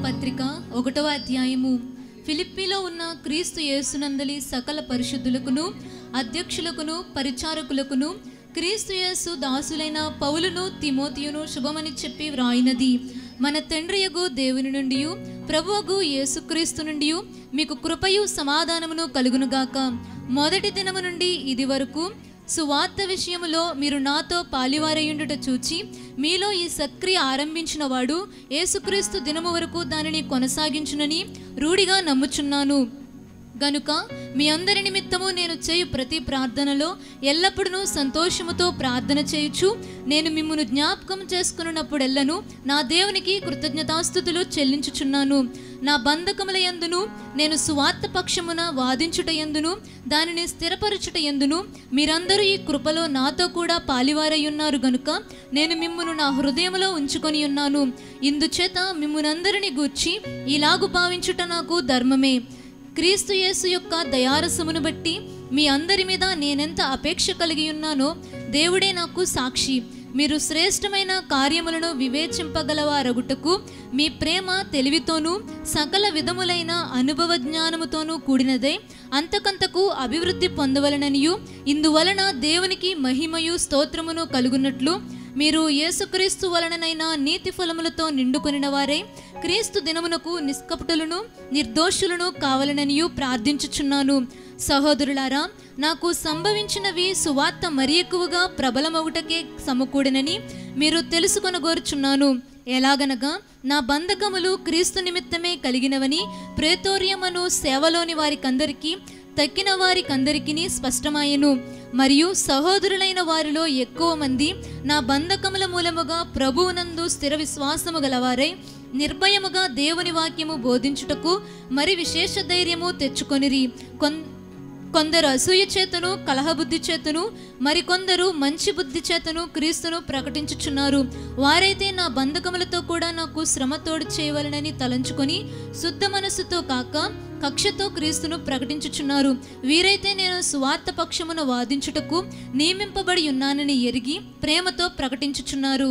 పత్రిక ఒకటవ అధ్యాయము ఫిలిప్పీలో ఉన్న క్రీస్తు యేసునందలి సకల పరిశుద్ధులకును అధ్యక్షులకును పరిచారకులకును క్రీస్తు యేసు దాసులైన పౌలును తిమోతియును శుభమని చెప్పి వ్రాయినది మన తండ్రియగు దేవుని నుండి ప్రభువగు యేసుక్రీస్తు నుండి మీకు కృపయు సమాధానమును కలుగునుగాక మొదటి దినము నుండి ఇది వరకు సువార్త విషయములో మీరు నాతో పాలివారయుండుట చూచి మీలో ఈ సక్రియ ఆరంభించిన వాడు యేసుక్రీస్తు దినము వరకు దానిని కొనసాగించునని రూఢిగా నమ్ముచున్నాను గనుక మీ అందరి నిమిత్తము నేను చేయు ప్రతి ప్రార్థనలో ఎల్లప్పుడూ సంతోషముతో ప్రార్థన చేయుచు నేను మిమ్మును జ్ఞాపకం చేసుకున్నప్పుడెల్లను నా దేవునికి కృతజ్ఞతాస్థుతులు చెల్లించుచున్నాను నా బంధకముల యందును నేను సువార్త పక్షమున వాదించుట యందును దానిని స్థిరపరచుట యందును మీరందరూ ఈ కృపలో నాతో కూడా పాలివారై ఉన్నారు గనుక నేను మిమ్మును నా హృదయములో ఉంచుకొని ఉన్నాను ఇందుచేత మిమ్మునందరిని గూర్చి ఇలాగు భావించుట నాకు ధర్మమే క్రీస్తు యేసు యొక్క దయారసమును బట్టి మీ అందరి మీద నేనెంత అపేక్ష కలిగి ఉన్నానో దేవుడే నాకు సాక్షి మీరు శ్రేష్టమైన కార్యములను వివేచింపగలవారగుటకు మీ ప్రేమ తెలివితోనూ సకల విధములైన అనుభవ జ్ఞానముతోనూ కూడినదై అంతకంతకు అభివృద్ధి పొందవలననియు ఇందువలన దేవునికి మహిమయు స్తోత్రమును కలుగున్నట్లు మీరు యేసుక్రీస్తు వలననైన నీతి ఫలములతో నిండుకొనిన వారే క్రీస్తు దినమునకు నిష్కపటులను నిర్దోషులను కావాలననియు ప్రార్థించుచున్నాను సహోదరులారా నాకు సంభవించినవి సువార్త మరి ఎక్కువగా ప్రబలమవుటకే సమకూడినని మీరు తెలుసుకొనగోరుచున్నాను ఎలాగనగా నా బంధకములు క్రీస్తు నిమిత్తమే కలిగినవని ప్రేతోర్యమను సేవలోని వారికందరికీ తక్కిన వారికందరికీ స్పష్టమాయెను మరియు సహోదరులైన వారిలో ఎక్కువ మంది నా బంధకముల మూలముగా ప్రభువునందు స్థిర విశ్వాసము గలవారై నిర్భయముగా దేవుని వాక్యము బోధించుటకు మరి విశేష ధైర్యము తెచ్చుకొనిరి కొన్ కొందరు అసూయ చేతను కలహబుద్ధి చేతను మరికొందరు మంచి బుద్ధి చేతను క్రీస్తును ప్రకటించుచున్నారు వారైతే నా బంధకములతో కూడా నాకు శ్రమ తోడు చేయవలనని తలంచుకొని శుద్ధ మనస్సుతో కాక కక్షతో క్రీస్తును ప్రకటించుచున్నారు వీరైతే నేను సువార్త పక్షమున వాదించుటకు నియమింపబడి ఉన్నానని ఎరిగి ప్రేమతో ప్రకటించుచున్నారు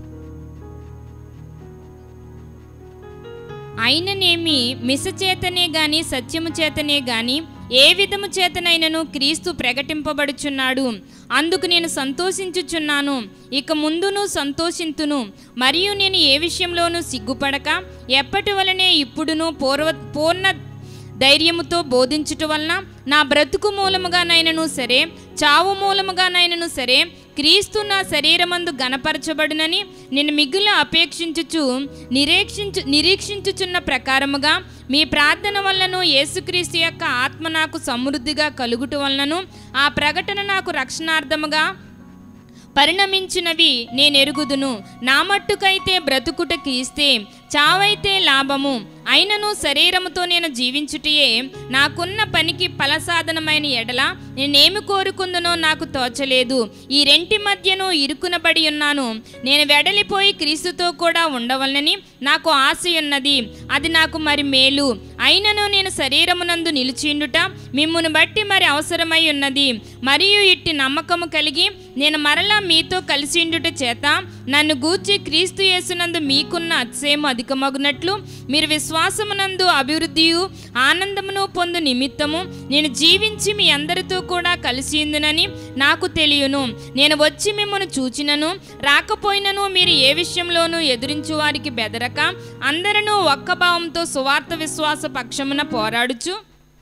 అయిననేమి మిస చేతనే గాని సత్యము చేతనే గాని ఏ విధము చేతనైనను క్రీస్తు ప్రకటింపబడుచున్నాడు అందుకు నేను సంతోషించుచున్నాను ఇక ముందును సంతోషింతును మరియు నేను ఏ విషయంలోనూ సిగ్గుపడక ఎప్పటి వలనే ఇప్పుడును పూర్వ పూర్ణ ధైర్యముతో బోధించుట వలన నా బ్రతుకు మూలముగానైనను సరే చావు మూలముగానైనను సరే క్రీస్తు నా శరీరమందు గనపరచబడునని నేను మిగులు అపేక్షించుచు నిరీక్షించు నిరీక్షించుచున్న ప్రకారముగా మీ ప్రార్థన వలనను యేసుక్రీస్తు యొక్క ఆత్మ నాకు సమృద్ధిగా కలుగుట వలనను ఆ ప్రకటన నాకు రక్షణార్థముగా పరిణమించినవి నేను ఎరుగుదును నా మట్టుకైతే బ్రతుకుట క్రీస్తే చావైతే లాభము అయినను శరీరముతో నేను జీవించుటయే నాకున్న పనికి ఫలసాధనమైన ఎడల నేనేమి కోరుకుందునో నాకు తోచలేదు ఈ రెంటి మధ్యను ఇరుకునబడి ఉన్నాను నేను వెడలిపోయి క్రీస్తుతో కూడా ఉండవలనని నాకు ఆశ ఉన్నది అది నాకు మరి మేలు అయినను నేను శరీరమునందు నిలిచిండుట మిమ్మును బట్టి మరి అవసరమై ఉన్నది మరియు ఇట్టి నమ్మకము కలిగి నేను మరలా మీతో కలిసిండుట చేత నన్ను గూర్చి క్రీస్తు యేసునందు మీకున్న అతిశయము అధికమగునట్లు మీరు విశ్వాసమునందు అభివృద్ధియు ఆనందమును పొందు నిమిత్తము నేను జీవించి మీ అందరితో కూడా కలిసి ఉందునని నాకు తెలియను నేను వచ్చి మిమ్మల్ని చూచినను రాకపోయినను మీరు ఏ విషయంలోనూ ఎదురించు వారికి బెదరక అందరూ ఒక్క భావంతో సువార్త విశ్వాస పక్షమున పోరాడుచు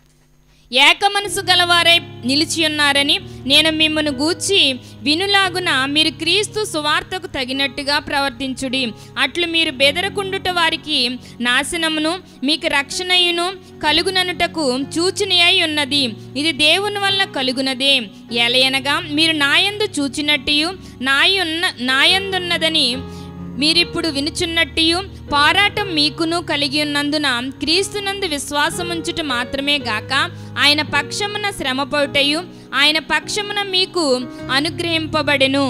ఏక మనసు గలవారై నిలిచి ఉన్నారని నేను మిమ్మల్ని గూర్చి వినులాగున మీరు క్రీస్తు సువార్తకు తగినట్టుగా ప్రవర్తించుడి అట్లు మీరు బెదరకుండుట వారికి నాశనమును మీకు రక్షణయును కలుగుననుటకు చూచిని అయి ఉన్నది ఇది దేవుని వల్ల కలుగునదే ఎలయనగా మీరు నాయందు చూచినట్టు నాయున్న నాయందున్నదని మీరిప్పుడు వినుచున్నట్టు పోరాటం మీకును కలిగి ఉన్నందున క్రీస్తునందు విశ్వాసముంచుట మాత్రమే గాక ఆయన పక్షమున శ్రమపడుటయు ఆయన పక్షమున మీకు అనుగ్రహింపబడెను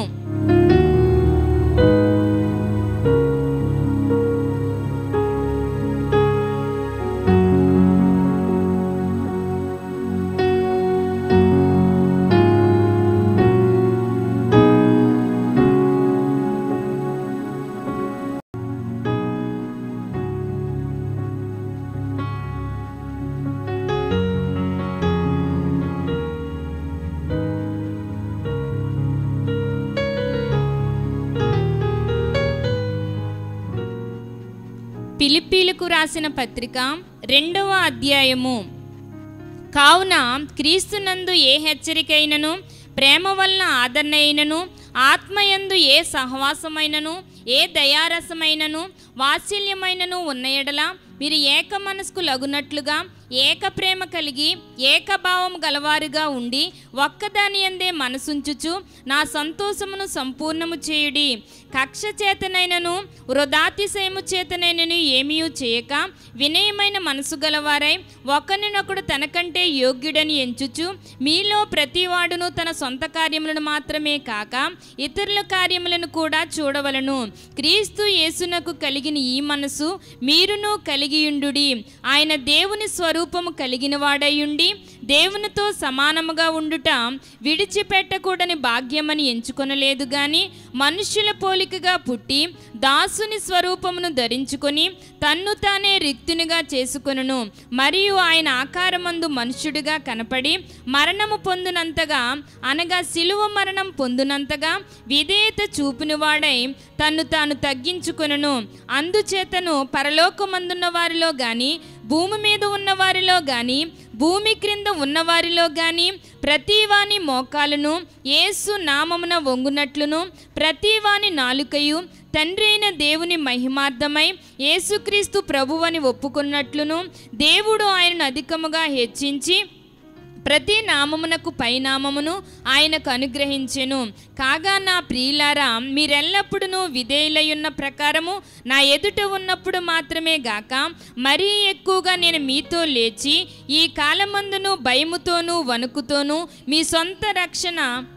పిలిపీలకు రాసిన పత్రిక రెండవ అధ్యాయము కావున క్రీస్తునందు ఏ హెచ్చరికైనను ప్రేమ వలన ఆదరణ అయినను ఆత్మయందు ఏ సహవాసమైనను ఏ దయారసమైనను వాత్సల్యమైనను ఉన్న ఎడల మీరు ఏక మనసుకు లగునట్లుగా ఏక ప్రేమ కలిగి ఏకభావం గలవారుగా ఉండి ఒక్కదాని అందే మనసుంచుచు నా సంతోషమును సంపూర్ణము చేయుడి కక్ష చేతనైనను వృధాతిశయము చేతనైనను ఏమీ చేయక వినయమైన మనసు గలవారై ఒకరినొకడు తనకంటే యోగ్యుడని ఎంచుచు మీలో ప్రతివాడును తన సొంత కార్యములను మాత్రమే కాక ఇతరుల కార్యములను కూడా చూడవలను క్రీస్తు యేసునకు కలిగిన ఈ మనసు మీరును కలిగియుండుడి ఆయన దేవుని స్వరూపము కలిగిన వాడయుండి దేవునితో సమానముగా ఉండుట విడిచిపెట్టకూడని భాగ్యమని ఎంచుకొనలేదు గాని మనుష్యుల పోలికగా పుట్టి దాసుని స్వరూపమును ధరించుకొని తన్ను తానే రిక్తునిగా చేసుకొనును మరియు ఆయన ఆకారమందు మనుష్యుడిగా కనపడి మరణము పొందినంతగా అనగా శిలువ మరణం పొందినంతగా విధేయత చూపిన వాడై తన్ను తాను తగ్గించుకొనును అందుచేతను పరలోకమందున్న వారిలో గాని భూమి మీద ఉన్న వారిలో గాని భూమి క్రింద ఉన్నవారిలో గాని ప్రతివాని మోకాలను యేసు నామమున వంగునట్లును ప్రతివాని నాలుకయు తండ్రి అయిన దేవుని మహిమార్థమై యేసుక్రీస్తు ప్రభువని ఒప్పుకున్నట్లును దేవుడు ఆయనను అధికముగా హెచ్చించి ప్రతి నామమునకు పైనామమును ఆయనకు అనుగ్రహించెను కాగా నా ప్రియులారా మీరెల్లప్పుడూ విధేయులయున్న ప్రకారము నా ఎదుట ఉన్నప్పుడు మాత్రమే గాక మరీ ఎక్కువగా నేను మీతో లేచి ఈ కాలమందును భయముతోనూ వణుకుతోనూ మీ సొంత రక్షణ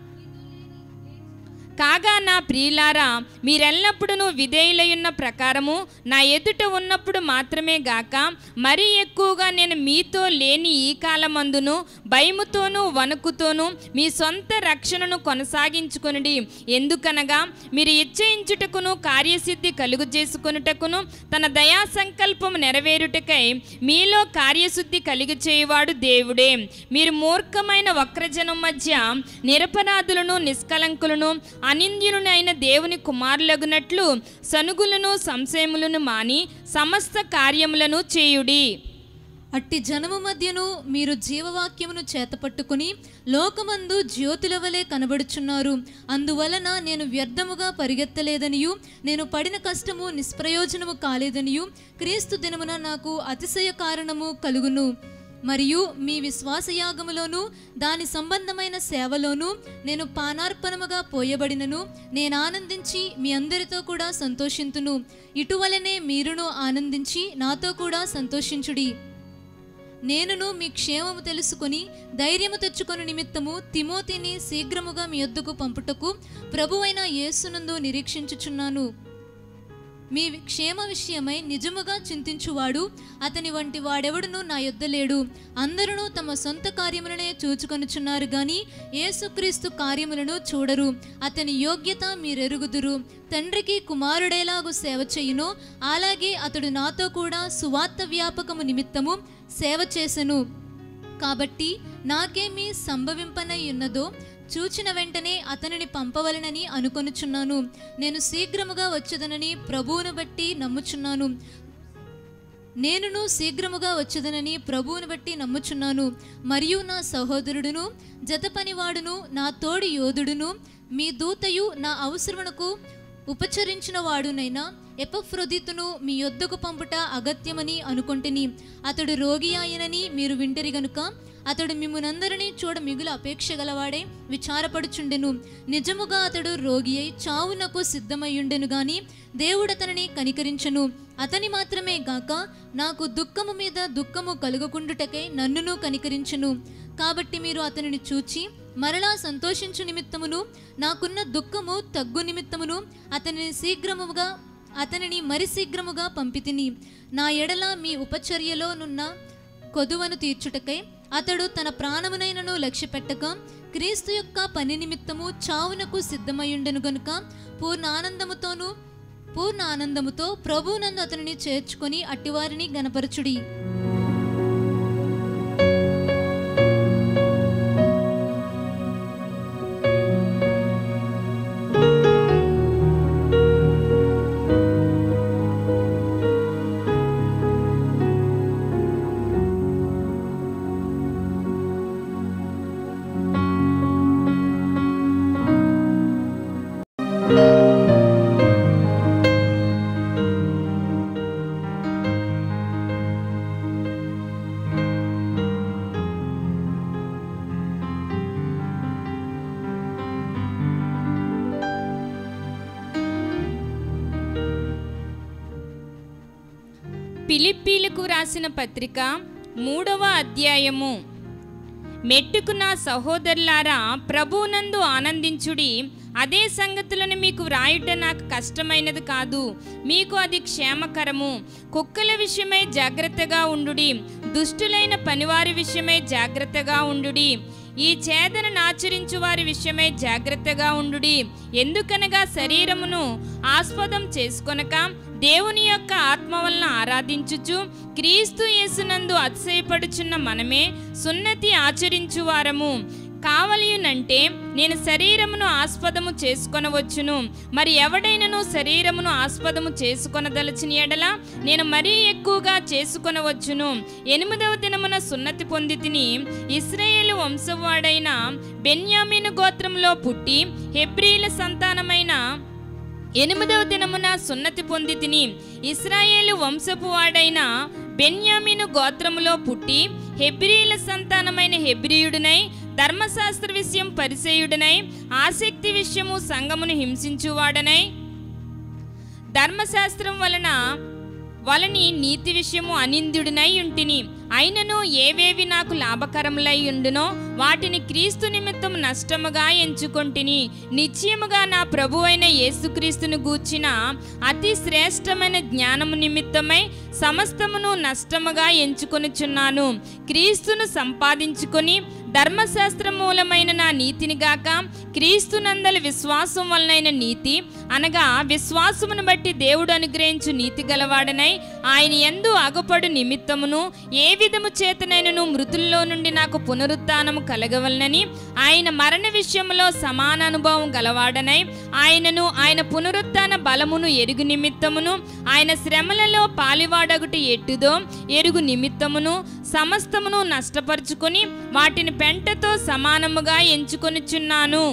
కాగా నా ప్రియులారా మీరెల్లప్పుడూ విధేయులయున్న ప్రకారము నా ఎదుట ఉన్నప్పుడు మాత్రమే గాక మరీ ఎక్కువగా నేను మీతో లేని ఈ కాలమందును భయముతోనూ వణుకుతోనూ మీ సొంత రక్షణను కొనసాగించుకొనుడి ఎందుకనగా మీరు ఇచ్చయించుటకును కార్యసిద్ధి కలుగు చేసుకొనుటకును తన దయా సంకల్పము నెరవేరుటకై మీలో కార్యశుద్ధి కలిగి చేయువాడు దేవుడే మీరు మూర్ఖమైన వక్రజనం మధ్య నిరపరాధులను నిష్కలంకులను అనింద్యులను అయిన దేవుని కుమారులగునట్లు సనుగులను సంశయములను మాని సమస్త కార్యములను చేయుడి అట్టి జనము మధ్యను మీరు జీవవాక్యమును చేతపట్టుకుని లోకమందు జ్యోతుల వలె కనబడుచున్నారు అందువలన నేను వ్యర్థముగా పరిగెత్తలేదనియు నేను పడిన కష్టము నిష్ప్రయోజనము కాలేదనియు క్రీస్తు దినమున నాకు అతిశయ కారణము కలుగును మరియు మీ విశ్వాసయాగములోను దాని సంబంధమైన సేవలోను నేను పానార్పణముగా పోయబడినను నేను ఆనందించి మీ అందరితో కూడా సంతోషింతును ఇటువలనే మీరును ఆనందించి నాతో కూడా సంతోషించుడి నేనును మీ క్షేమము తెలుసుకొని ధైర్యము తెచ్చుకొని నిమిత్తము తిమోతిని శీఘ్రముగా మీ యొద్దకు పంపుటకు ప్రభువైన యేసునందు నిరీక్షించుచున్నాను మీ క్షేమ విషయమై నిజముగా చింతించువాడు అతని వంటి వాడెవడును నా యొద్ద లేడు అందరూ తమ సొంత కార్యములనే చూచుకొనుచున్నారు గాని యేసుక్రీస్తు కార్యములను చూడరు అతని యోగ్యత మీరెరుగుదురు తండ్రికి కుమారుడేలాగు సేవ చేయునో అలాగే అతడు నాతో కూడా సువార్త వ్యాపకము నిమిత్తము సేవ చేసెను కాబట్టి నాకేమి సంభవింపనై ఉన్నదో చూచిన వెంటనే అతనిని పంపవలనని అనుకొనుచున్నాను నేను శీఘ్రముగా వచ్చేదనని ప్రభువును బట్టి నమ్ముచున్నాను నేనును శీఘ్రముగా వచ్చేదనని ప్రభువును బట్టి నమ్ముచున్నాను మరియు నా సహోదరుడును జత పనివాడును నా తోడి యోధుడును మీ దూతయు నా అవసరమునకు ఉపచరించిన వాడునైనా ఎపఫ్రొదితును మీ యొద్దకు పంపుట అగత్యమని అనుకొంటిని అతడు రోగి ఆయనని మీరు వింటరి గనుక అతడు మిమ్మునందరినీ చూడ మిగులు అపేక్ష గలవాడే విచారపడుచుండెను నిజముగా అతడు రోగి అయి చావునకు సిద్ధమయ్యుండెను గాని దేవుడు అతనిని కనికరించెను అతని మాత్రమే గాక నాకు దుఃఖము మీద దుఃఖము కలుగకుండుటకై నన్నును కనికరించెను కాబట్టి మీరు అతనిని చూచి మరలా సంతోషించు నిమిత్తమును నాకున్న దుఃఖము తగ్గు నిమిత్తమును అతనిని శీఘ్రముగా అతనిని మరి శీఘ్రముగా పంపితిని నా ఎడల మీ ఉపచర్యలోనున్న కొదువను తీర్చుటకై అతడు తన ప్రాణమునైనను లక్ష్యపెట్టక క్రీస్తు యొక్క పని నిమిత్తము చావునకు సిద్ధమయ్యుండెను గనుక పూర్ణ ఆనందముతోనూ పూర్ణ ఆనందముతో ప్రభువునందు అతనిని చేర్చుకొని అట్టివారిని గనపరచుడి పిలిప్పీలకు రాసిన పత్రిక మూడవ అధ్యాయము మెట్టుకు నా సహోదరులారా ప్రభువునందు ఆనందించుడి అదే సంగతులను మీకు వ్రాయుట నాకు కష్టమైనది కాదు మీకు అది క్షేమకరము కుక్కల విషయమై జాగ్రత్తగా ఉండుడి దుష్టులైన పనివారి విషయమై జాగ్రత్తగా ఉండుడి ఈ చేదనను ఆచరించు వారి విషయమై జాగ్రత్తగా ఉండుడి ఎందుకనగా శరీరమును ఆస్పదం చేసుకొనక దేవుని యొక్క ఆత్మ వలన ఆరాధించుచు క్రీస్తు యేసునందు అతిశయపడుచున్న మనమే సున్నతి ఆచరించు వారము కావలియునంటే నేను శరీరమును ఆస్పదము చేసుకొనవచ్చును మరి ఎవడైనను శరీరమును ఆస్పదము చేసుకొనదలచిన ఎడల నేను మరీ ఎక్కువగా చేసుకొనవచ్చును ఎనిమిదవ దినమున సున్నతి పొంది తిని ఇస్రాయేలు వంశవాడైన బెన్యామీను గోత్రంలో పుట్టి హెబ్రీల సంతానమైన ఎనిమిదవ దినమున సున్నతి పొంది తిని ఇస్రాయేలు వంశపు వాడైన బెన్యామీను గోత్రములో పుట్టి హెబ్రీల సంతానమైన హెబ్రియుడినై ధర్మశాస్త్ర విషయం పరిచయుడనై ఆసక్తి విషయము సంగమును హింసించువాడనై ధర్మశాస్త్రం వలన వలని నీతి విషయము అనింద్యుడినై ఉంటిని అయినను ఏవేవి నాకు లాభకరములై ఉండునో వాటిని క్రీస్తు నిమిత్తం నష్టముగా ఎంచుకొంటిని నిశ్చయముగా నా ప్రభువైన యేసుక్రీస్తును గూర్చిన అతి శ్రేష్టమైన జ్ఞానము నిమిత్తమై సమస్తమును నష్టముగా ఎంచుకొనుచున్నాను క్రీస్తును సంపాదించుకొని ధర్మశాస్త్ర మూలమైన నా నీతిని గాక క్రీస్తునందలి విశ్వాసం వలనైన నీతి అనగా విశ్వాసమును బట్టి దేవుడు అనుగ్రహించు నీతి గలవాడనై ఆయన ఎందు అగపడు నిమిత్తమును ఏ విధము చేతనైనను మృతుల్లో నుండి నాకు పునరుత్థానము కలగవలనని ఆయన మరణ విషయంలో సమాన అనుభవం గలవాడనై ఆయనను ఆయన పునరుత్థాన బలమును ఎరుగు నిమిత్తమును ఆయన శ్రమలలో పాలివాడగుటి ఎట్టుదో ఎరుగు నిమిత్తమును సమస్తమును నష్టపరుచుకొని వాటిని పెంటతో సమానముగా ఎంచుకొనిచున్నాను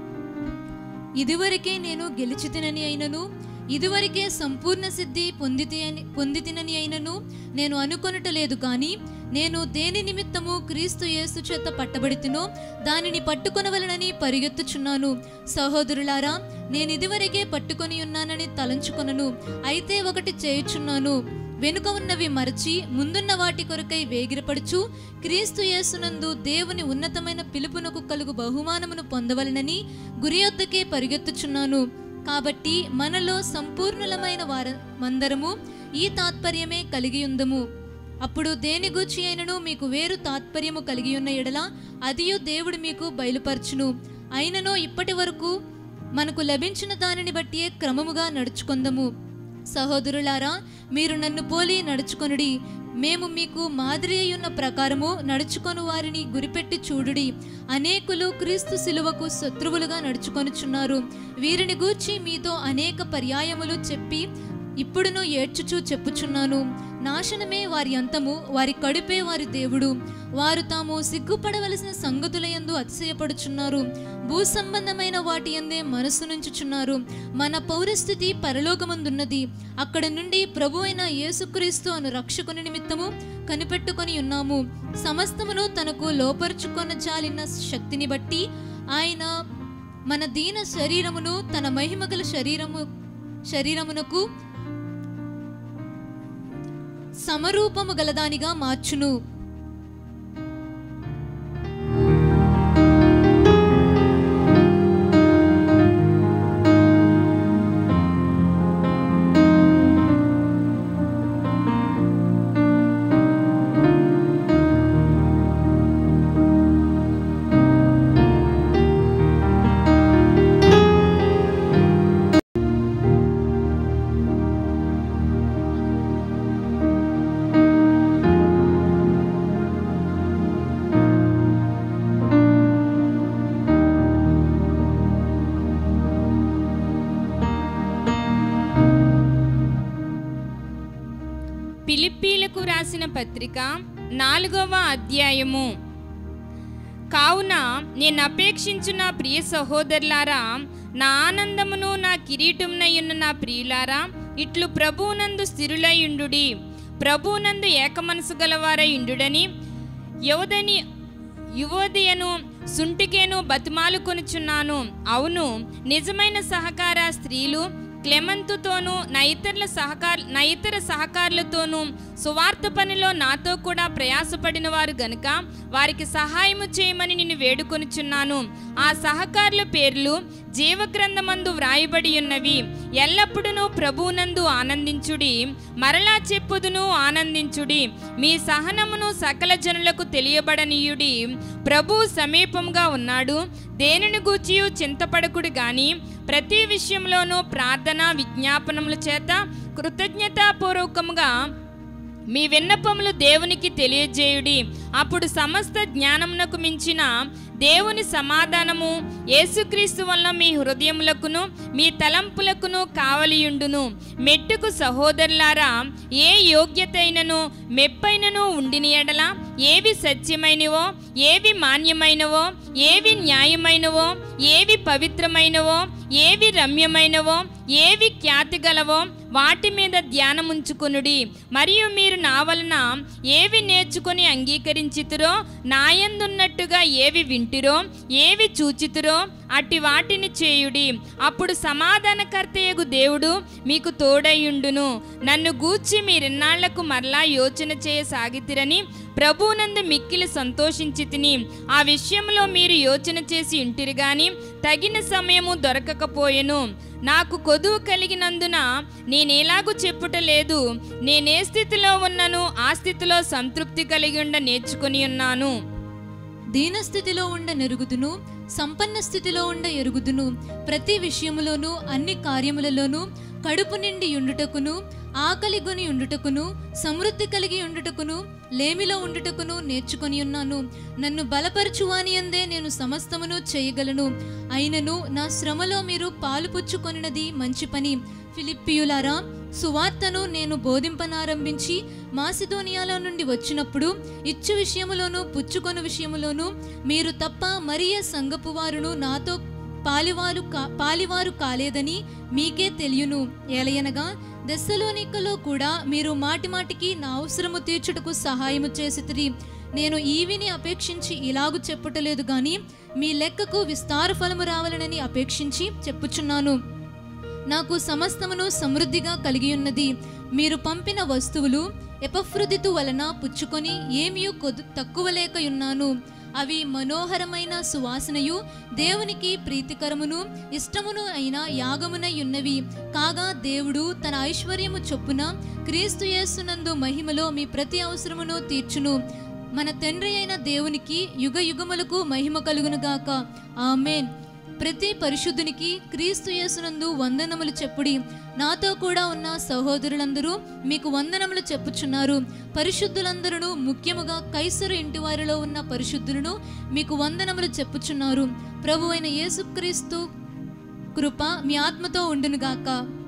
ఇదివరకే నేను గెలిచితినని అయినను ఇదివరకే సంపూర్ణ సిద్ధి పొందితి అని పొందితినని అయినను నేను అనుకొనుటలేదు కానీ నేను దేని నిమిత్తము క్రీస్తు యేసు చేత పట్టబడితినో దానిని పట్టుకొనవలనని పరిగెత్తుచున్నాను సహోదరులారా నేను ఇదివరకే పట్టుకొని ఉన్నానని తలంచుకొనను అయితే ఒకటి చేయుచున్నాను వెనుక ఉన్నవి మరచి ముందున్న వాటి కొరకై వేగిరపడుచు క్రీస్తు యేసునందు దేవుని ఉన్నతమైన పిలుపునకు కలుగు బహుమానమును పొందవలనని గురి యొద్దకే పరిగెత్తుచున్నాను కాబట్టి మనలో సంపూర్ణులమైన వార మందరము ఈ తాత్పర్యమే కలిగి ఉందము అప్పుడు దేని గూర్చి అయినను మీకు వేరు తాత్పర్యము కలిగి ఉన్న ఎడల అదియు దేవుడు మీకు బయలుపరచును అయినను ఇప్పటి వరకు మనకు లభించిన దానిని బట్టియే క్రమముగా నడుచుకొందము సహోదరులారా మీరు నన్ను పోలి నడుచుకొనుడి మేము మీకు మాదిరి అయ్యున్న ప్రకారము నడుచుకొను వారిని గురిపెట్టి చూడుడి అనేకులు క్రీస్తు శిలువకు శత్రువులుగా నడుచుకొనుచున్నారు వీరిని గూర్చి మీతో అనేక పర్యాయములు చెప్పి ఇప్పుడును ఏడ్చుచూ చెప్పుచున్నాను నాశనమే వారి అంతము వారి కడుపే వారి దేవుడు వారు తాము సిగ్గుపడవలసిన సంగతులయందు అతిశయపడుచున్నారు భూ సంబంధమైన వాటి ఎందే మనస్సు నుంచుచున్నారు మన పౌరస్థితి పరలోకమందున్నది అక్కడ నుండి ప్రభు అయిన యేసుక్రీస్తు అను రక్షకుని నిమిత్తము కనిపెట్టుకొని ఉన్నాము సమస్తమును తనకు లోపరుచుకొన చాలిన శక్తిని బట్టి ఆయన మన దీన శరీరమును తన మహిమగల శరీరము శరీరమునకు సమరూపము గలదానిగా మార్చును పిలిప్పీలకు రాసిన పత్రిక నాలుగవ అధ్యాయము కావున నేను అపేక్షించు నా ప్రియ సహోదరులారా నా ఆనందమును నా కిరీటమునయున్న నా ప్రియులారా ఇట్లు ప్రభువునందు స్థిరులయుండుడి ప్రభువునందు ఏకమనసు గలవారై ఉండుడని యువదని యువోదయను సుంటికేను బతిమాలు కొనుచున్నాను అవును నిజమైన సహకార స్త్రీలు క్లెమంతుతోనూ నా ఇతరుల సహకార నా ఇతర సహకారులతోనూ సువార్త పనిలో నాతో కూడా ప్రయాసపడిన వారు గనుక వారికి సహాయము చేయమని నిన్ను వేడుకొనుచున్నాను ఆ సహకారుల పేర్లు జీవగ్రంథమందు వ్రాయబడి ఉన్నవి ఎల్లప్పుడూ ప్రభువునందు ఆనందించుడి మరలా చెప్పుదును ఆనందించుడి మీ సహనమును సకల జనులకు తెలియబడనీయుడి ప్రభు సమీపంగా ఉన్నాడు దేనిని గూర్చియు చింతపడకుడు గాని ప్రతి విషయంలోనూ ప్రార్థన విజ్ఞాపనముల చేత కృతజ్ఞతాపూర్వకముగా మీ విన్నపములు దేవునికి తెలియజేయుడి అప్పుడు సమస్త జ్ఞానమునకు మించిన దేవుని సమాధానము యేసుక్రీస్తు వలన మీ హృదయములకును మీ తలంపులకును కావలియుండును మెట్టుకు సహోదరులారా ఏ యోగ్యతైనను మెప్పైనను ఉండిన ఎడల ఏవి సత్యమైనవో ఏవి మాన్యమైనవో ఏవి న్యాయమైనవో ఏవి పవిత్రమైనవో ఏవి రమ్యమైనవో ఏవి ఖ్యాతి గలవో వాటి మీద ధ్యానముంచుకొనుడి మరియు మీరు నా వలన ఏవి నేర్చుకొని అంగీకరించితురో నాయందున్నట్టుగా ఏవి వింటిరో ఏవి చూచితురో అట్టి వాటిని చేయుడి అప్పుడు సమాధానకర్తయగు దేవుడు మీకు తోడయుండును నన్ను గూర్చి మీరిన్నాళ్లకు మరలా యోచన చేయసాగితిరని ప్రభువునందు మిక్కిలి సంతోషించి తిని ఆ విషయంలో మీరు యోచన చేసి ఇంటిరి గాని తగిన సమయము దొరకకపోయెను నాకు కొదువు కలిగినందున నేనేలాగూ చెప్పుట లేదు నేనే స్థితిలో ఉన్నను ఆ స్థితిలో సంతృప్తి కలిగి ఉండ నేర్చుకుని ఉన్నాను దీనస్థితిలో ఉండ నెరుగుదును సంపన్న స్థితిలో ఉండ ఎరుగుదును ప్రతి విషయములోనూ అన్ని కార్యములలోనూ కడుపు నిండి ఉండుటకును ఆకలి గొని ఉండుటకును సమృద్ధి కలిగి ఉండుటకును లేమిలో ఉండుటకును నేర్చుకొని ఉన్నాను నన్ను బలపరచువాని అందే నేను సమస్తమును చేయగలను అయినను నా శ్రమలో మీరు పాలు పుచ్చుకొనినది మంచి పని ఫిలిప్పియులారా సువార్తను నేను బోధింపనారంభించి మాసిదోనియాలో నుండి వచ్చినప్పుడు ఇచ్చు విషయములోను పుచ్చుకొను విషయములోను మీరు తప్ప మరియ సంగపు వారును నాతో పాలివారు కా పాలివారు కాలేదని మీకే తెలియను ఏలయనగా దశలోనికలో కూడా మీరు మాటిమాటికి నా అవసరము తీర్చుటకు సహాయము చేసితిరి నేను ఈవిని అపేక్షించి ఇలాగు చెప్పుటలేదు గాని మీ లెక్కకు విస్తార ఫలము రావాలనని అపేక్షించి చెప్పుచున్నాను నాకు సమస్తమును సమృద్ధిగా కలిగి ఉన్నది మీరు పంపిన వస్తువులు ఎపఫ్రుదితు వలన పుచ్చుకొని ఏమీ కొద్దు తక్కువ లేకయున్నాను అవి మనోహరమైన సువాసనయు దేవునికి ప్రీతికరమును ఇష్టమును అయిన యాగమునై ఉన్నవి కాగా దేవుడు తన ఐశ్వర్యము చొప్పున క్రీస్తు యేసునందు మహిమలో మీ ప్రతి అవసరమును తీర్చును మన తండ్రి అయిన దేవునికి యుగ యుగములకు మహిమ కలుగునుగాక ఆమెన్ ప్రతి పరిశుద్ధునికి క్రీస్తు యేసునందు వందనములు చెప్పుడి నాతో కూడా ఉన్న సహోదరులందరూ మీకు వందనములు చెప్పుచున్నారు పరిశుద్ధులందరూ ముఖ్యముగా కైసరు ఇంటి వారిలో ఉన్న పరిశుద్ధులను మీకు వందనములు చెప్పుచున్నారు ప్రభు అయిన యేసుక్రీస్తు కృప మీ ఆత్మతో ఉండునుగాక